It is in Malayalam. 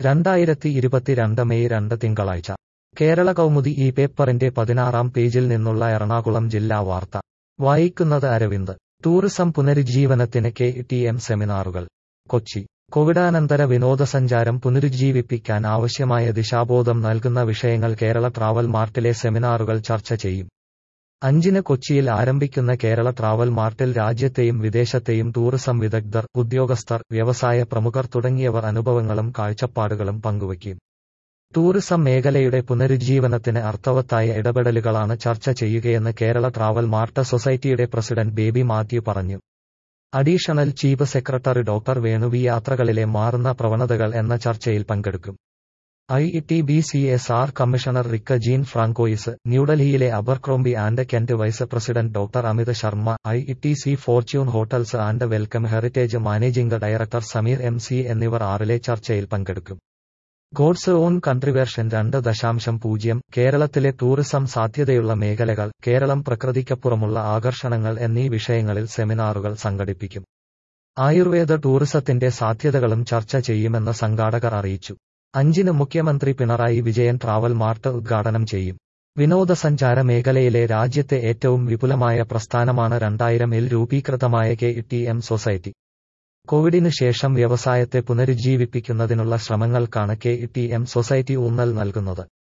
രണ്ടായിരത്തി ഇരുപത്തിരണ്ട് മെയ് രണ്ട് തിങ്കളാഴ്ച കേരള കൗമുദി ഈ പേപ്പറിന്റെ പതിനാറാം പേജിൽ നിന്നുള്ള എറണാകുളം ജില്ലാ വാർത്ത വായിക്കുന്നത് അരവിന്ദ് ടൂറിസം പുനരുജ്ജീവനത്തിന് കെ ടി എം സെമിനാറുകൾ കൊച്ചി കോവിഡാനന്തര വിനോദസഞ്ചാരം പുനരുജ്ജീവിപ്പിക്കാൻ ആവശ്യമായ ദിശാബോധം നൽകുന്ന വിഷയങ്ങൾ കേരള ട്രാവൽ മാർട്ടിലെ സെമിനാറുകൾ ചർച്ച ചെയ്യും അഞ്ചിന് കൊച്ചിയിൽ ആരംഭിക്കുന്ന കേരള ട്രാവൽ മാർട്ടിൽ രാജ്യത്തെയും വിദേശത്തെയും ടൂറിസം വിദഗ്ധർ ഉദ്യോഗസ്ഥർ വ്യവസായ പ്രമുഖർ തുടങ്ങിയവർ അനുഭവങ്ങളും കാഴ്ചപ്പാടുകളും പങ്കുവയ്ക്കും ടൂറിസം മേഖലയുടെ പുനരുജ്ജീവനത്തിന് അർത്ഥവത്തായ ഇടപെടലുകളാണ് ചർച്ച ചെയ്യുകയെന്ന് കേരള ട്രാവൽ മാർട്ട് സൊസൈറ്റിയുടെ പ്രസിഡന്റ് ബേബി മാത്യു പറഞ്ഞു additional chief secretary doctor Venu യാത്രകളിലെ മാറുന്ന പ്രവണതകൾ എന്ന ചർച്ചയിൽ പങ്കെടുക്കും I T B C S R commissioner Ricca Jean Francois ന്യൂഡൽഹിയിലെ Abercrombie and Kent vice president doctor Amit Sharma I T C fortune hotels and welcome heritage managing director Sameer M C എന്നിവർ ആറിലെ ചർച്ചയിൽ പങ്കെടുക്കും ഗോഡ്സ് ഓൺ കൺട്രിവേർഷൻ രണ്ട് ദശാംശം പൂജ്യം കേരളത്തിലെ ടൂറിസം സാധ്യതയുള്ള മേഖലകൾ കേരളം പ്രകൃതിക്കപ്പുറമുള്ള ആകർഷണങ്ങൾ എന്നീ വിഷയങ്ങളിൽ സെമിനാറുകൾ സംഘടിപ്പിക്കും ആയുർവേദ ടൂറിസത്തിന്റെ സാധ്യതകളും ചർച്ച ചെയ്യുമെന്ന് സംഘാടകർ അറിയിച്ചു അഞ്ചിന് മുഖ്യമന്ത്രി പിണറായി വിജയൻ ട്രാവൽ മാർട്ട് ഉദ്ഘാടനം ചെയ്യും വിനോദസഞ്ചാര മേഖലയിലെ രാജ്യത്തെ ഏറ്റവും വിപുലമായ പ്രസ്ഥാനമാണ് രണ്ടായിരമിൽ രൂപീകൃതമായ കെ ടി എം സൊസൈറ്റി കോവിഡിന് ശേഷം വ്യവസായത്തെ പുനരുജ്ജീവിപ്പിക്കുന്നതിനുള്ള ശ്രമങ്ങൾക്കാണ് കെ ടി എം സൊസൈറ്റി ഊന്നൽ നൽകുന്നത്